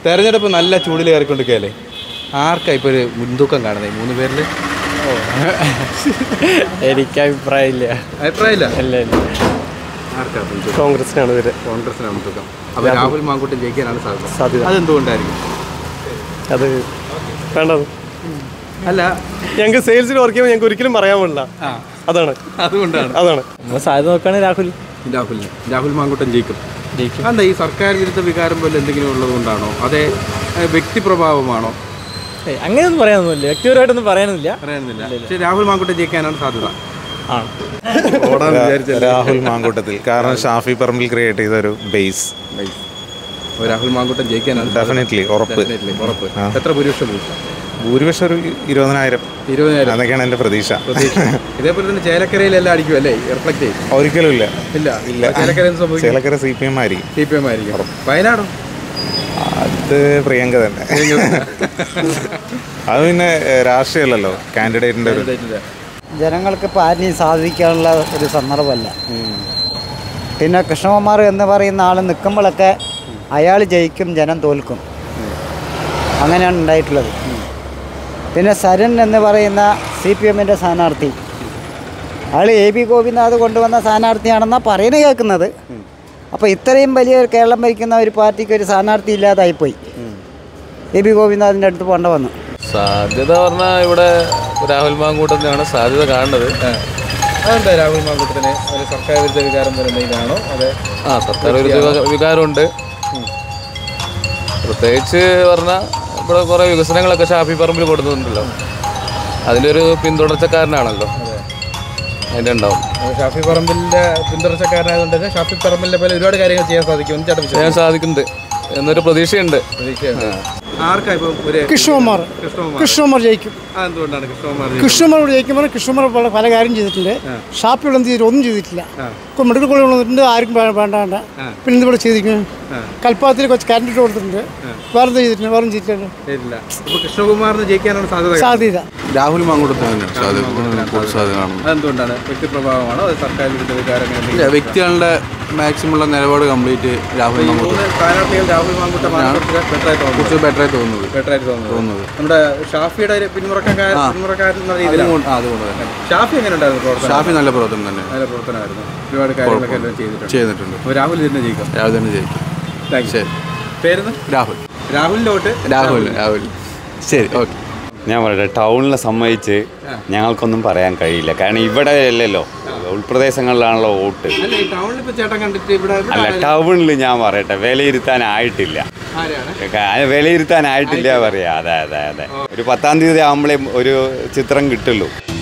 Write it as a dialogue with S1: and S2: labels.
S1: തെരഞ്ഞെടുപ്പ് നല്ല ചൂടിൽ കയറിക്കൊണ്ടിരിക്കുകയല്ലേ ആർക്കാ ഇപ്പോൾ ഒരു മുൻതൂക്കം കാണുന്നത് ഈ മൂന്ന് പേരിൽ
S2: എനിക്ക് അഭിപ്രായമില്ല
S1: അഭിപ്രായമില്ല
S2: അല്ല ഇല്ല
S1: ആർക്കാ മുൻതൂക്കം
S2: കോൺഗ്രസിനാണ് ഇവര്
S1: കോൺഗ്രസിനാണ് മുൻതൂക്കം അപ്പോൾ രാഹുൽ മാങ്കൂട്ടൻ ജയിക്കാനാണ് സാധ്യത
S2: സാധ്യത.
S1: അതെന്തുകൊണ്ടായിരിക്കും
S2: അത് വേണ്ടത്
S1: അല്ല
S2: ഞങ്ങൾക്ക് സെയിൽസിൽ വർക്ക് ചെയ്യുമ്പോൾ ഞങ്ങൾക്ക് ഒരിക്കലും പറയാൻ പാടില്ല
S1: ആ
S2: അതാണ്
S1: അതുകൊണ്ടാണ്
S2: അതാണ് നമ്മൾ സാധ്യത നോക്കുകയാണെങ്കിൽ രാഹുൽ
S1: രാഹുലിന് രാഹുൽ മാങ്കൂട്ടൻ ജയിക്കും
S2: ജയിക്കും
S1: എന്താ ഈ സർക്കാർ വിരുദ്ധ വികാരം പോലെ എന്തെങ്കിലും ഉള്ളത് കൊണ്ടാണോ അതേ ഏഹ്, വ്യക്തിപ്രഭാവമാണോ
S2: ഏയ് അങ്ങനെയൊന്നും പറയാനൊന്നുമില്ല വ്യക്തിപരമായിട്ടൊന്നും പറയാനൊന്നുമില്ല
S1: അറിയുന്നില്ല പക്ഷേ രാഹുൽ മാങ്കൂട്ടൻ ജയിക്കാനാണ് സാധ്യത
S2: ആണ്
S1: ഓടാന്ന് വിചാരിച്ചല്ലേ
S3: രാഹുൽ മാങ്കൂട്ടത്തിൽ കാരണം ഷാഫി പറമ്പിൽ ക്രിയേറ്റ് ചെയ്ത ഒരു ബേസ്
S1: അപ്പോൾ രാഹുൽ മാങ്കൂട്ടൻ ജയിക്കാനാണ്
S3: ഡെഫിനറ്റ്ലി ഉറപ്പ്
S1: Definitely, ഉറപ്പ് എത്ര ഭൂരിപക്ഷം പോകും
S3: ഭൂരിപക്ഷം ഒരു ഇരുപതിനായിരം
S1: ഇരുപതിനായിരം
S3: അതൊക്കെയാണ് എൻ്റെ പ്രതീക്ഷ
S1: പ്രതീക്ഷ ഇതേപോലെ തന്നെ ചേലക്കരയിലെല്ലാം അടിക്കും അല്ലേ റിഫ്ലക്ട് ചെയ്യും
S3: ഒരിക്കലും ഇല്ല
S1: ഇല്ല
S3: ഇല്ല
S1: ചേലക്കര എന്ത് സംഭവിക്കും
S3: ചേലക്കര സി പി എം ആയിരിക്കും
S1: സി പി എം ആയിരിക്കും വയനാടോ
S3: അത് പ്രിയങ്ക തന്നെ അത് പിന്നെ ഏഹ്, രാഷ്ട്രീയമല്ലല്ലോ കാൻഡിഡേറ്റിന്റെ ഒരു
S4: ജനങ്ങൾക്ക് ഇപ്പോൾ ആരെയും സാധിക്കാനുള്ള ഒരു സന്ദർഭമല്ല പിന്നെ കൃഷ്ണകുമാർ എന്ന് പറയുന്ന ആൾ നിൽക്കുമ്പോഴൊക്കെ അയാൾ ജയിക്കും ജനം തോൽക്കും അങ്ങനെയാണ് ഉണ്ടായിട്ടുള്ളത് പിന്നെ സരൺ എന്ന് പറയുന്ന സി പി എമ്മിൻ്റെ സ്ഥാനാർത്ഥി അയാൾ എ ബി ഗോപിനാഥ് കൊണ്ടുവന്ന സ്ഥാനാർത്ഥിയാണെന്നാണ് പറയുന്നത് കേൾക്കുന്നത് അപ്പോൾ ഇത്രയും വലിയ ഒരു കേരളം ഭരിക്കുന്ന ഒരു പാർട്ടിക്ക് ഒരു സ്ഥാനാർത്ഥി ഇല്ലാതായിപ്പോയി എ ബി ഗോപിനാഥിൻ്റെ അടുത്ത് പോകേണ്ട വന്നു
S5: സാധ്യത പറഞ്ഞാൽ ഇവിടെ രാഹുൽ മാങ്കൂട്ടത്തിനാണ് സാധ്യത കാണുന്നത്
S1: അതെന്താ രാഹുൽ മാങ്കൂട്ടത്തിന് ഒരു സർക്കാർ വിരുദ്ധ വികാരം പോലെ എന്തെങ്കിലാണോ അതെ
S5: ആ സർക്കാർ ഒരു വിക- വികാരമുണ്ട് പ്രത്യേകിച്ച് പറഞ്ഞാൽ ഇവിടെ കുറേ വികസനങ്ങളൊക്കെ ഷാഫി പറമ്പിൽ കൊടുക്കുന്നുണ്ടല്ലോ അതിലൊരു പിന്തുടർച്ചക്കാരനാണല്ലോ അതിൻ്റെ ഉണ്ടാവും
S1: അപ്പോൾ ഷാഫി പറമ്പിലിന്റെ പിന്തുടർച്ചക്കാരനായതുകൊണ്ട് തന്നെ ഷാഫി പറമ്പിലിന്റെ പോലെ ഒരുപാട് കാര്യങ്ങൾ ചെയ്യാൻ സാധിക്കും ചേട്ടൻ
S5: ചെയ്യാൻ സാധിക്കുന്നുണ്ട് എന്നൊരു പ്രതീക്ഷയുണ്ട്
S1: പ്രതീക്ഷയുണ്ട് ആർക്കാ ഇപ്പം ഒരു
S6: കൃഷ്ണകുമാർ
S1: കൃഷ്ണകുമാർ
S6: കൃഷ്ണകുമാർ ജയിക്കും
S1: അതെന്തുകൊണ്ടാണ് കൃഷ്ണകുമാർ
S6: കൃഷ്ണകുമാർ ജയിക്കുമ്പോൾ കൃഷ്ണകുമാർ പല പല കാര്യം ചെയ്തിട്ടുണ്ട് ഷാപ്പിൽ ഒന്നും ചെയ്തിട്ട് ഒന്നും ചെയ്തിട്ടില്ല ഇപ്പോൾ മെഡിക്കൽ കോളേജ് വന്നിട്ടുണ്ട് ആർക്കും വേ- വേണ്ട വേണ്ട പിന്നെ ഇവിടെ ചെയ്തിരിക്കുന്നു കൽപ്പാത്തിൽ കുറച്ച് കാൻഡിഡേറ്റ് കൊടുത്തിട്ടുണ്ട് വേറെ എന്താ ചെയ്തിട്ടുണ്ട് വേറെ ചെയ്തിട്ടില്ല
S1: ഇല്ല അപ്പൊ കൃഷ്ണകുമാറിന് ജയിക്കാനാണ് സാധ്യത
S6: സാധ്യത
S7: രാഹുൽ മാങ്കൂട്ടത്തിന് തന്നെയാണ് സാധ്യത സാധ്യത കാണുന്നത്
S1: അതെന്തുകൊണ്ടാണ് വ്യക്തിപ്രഭാവമാണോ അത് സർക്കാർ വിരുദ്ധ വികാരങ്ങൾ
S7: ഇല്ല, വ്യക്തികളുടെ മാക്സിമം ഉള്ള നിലപാട് കംപ്ലീറ്റ് രാഹുൽ മാങ്കൂട്ടം
S1: മൂന്ന് സ്ഥാനാർത്ഥികൾ രാഹുൽ മാങ്കൂട്ടമാണ് ബെറ്ററായി തോന്നുന്നത്
S7: കുറച്ച് ബെറ്ററായി തോന്നുന്നത്
S1: ബെറ്ററായിട്ട് തോന്നുന്നത് നമ്മുടെ ഷാഫിയുടെ ഒരു പിന്മുറക്കാരൻ പിന്മുറക്കാരൻ എന്ന രീതിയിലാണ്
S7: അതുകൊണ്ട് ആ, അതുകൊണ്ട് തന്നെ
S1: ഷാഫി എങ്ങനെ ഉണ്ടായിരുന്നു പ്രവർത്തനം
S7: ഷാഫി നല്ല പ്രവർത്തനം തന്നെ
S1: നല്ല പ്രവർത്തനമായിരുന്നു ഒരുപാട് കാര്യങ്ങളൊക്കെ എല്ലാം ചെയ്തിട്ടുണ്ട്
S7: ചെയ്തിട്ടുണ്ട്
S1: അപ്പോൾ രാഹുൽ തന്നെ ജയിക്കാം
S7: രാഹുൽ തന്നെ ജയിക്കും
S1: താങ്ക് യു
S7: ശരി
S1: പേരുന്ന്
S7: രാഹുൽ
S1: രാഹുലിന്റെ വോട്ട്
S7: രാഹുൽ രാഹുൽ ശരി ഓക്കെ
S8: ഞാൻ പറയട്ടെ ടൗണിനെ സംബന്ധിച്ച് ഞങ്ങൾക്കൊന്നും പറയാൻ കഴിയില്ല കാരണം ഇവിടെ അല്ലല്ലോ ഉൾപ്രദേശങ്ങളിലാണല്ലോ വോട്ട്
S1: അല്ല ഈ ടൗണിൽ ഇപ്പൊ ചേട്ടൻ കണ്ടിട്ട് ഇവിടെ ഇവിടെ
S8: അല്ല ടൗണിൽ ഞാൻ പറയട്ടെ വിലയിരുത്താനായിട്ടില്ല
S1: ആരാണ്
S8: ക- വിലയിരുത്താനായിട്ടില്ല പറയാ അതെ അതെ അതെ ഒരു പത്താം തീയതി ആകുമ്പോഴേ ഒരു ചിത്രം കിട്ടുള്ളൂ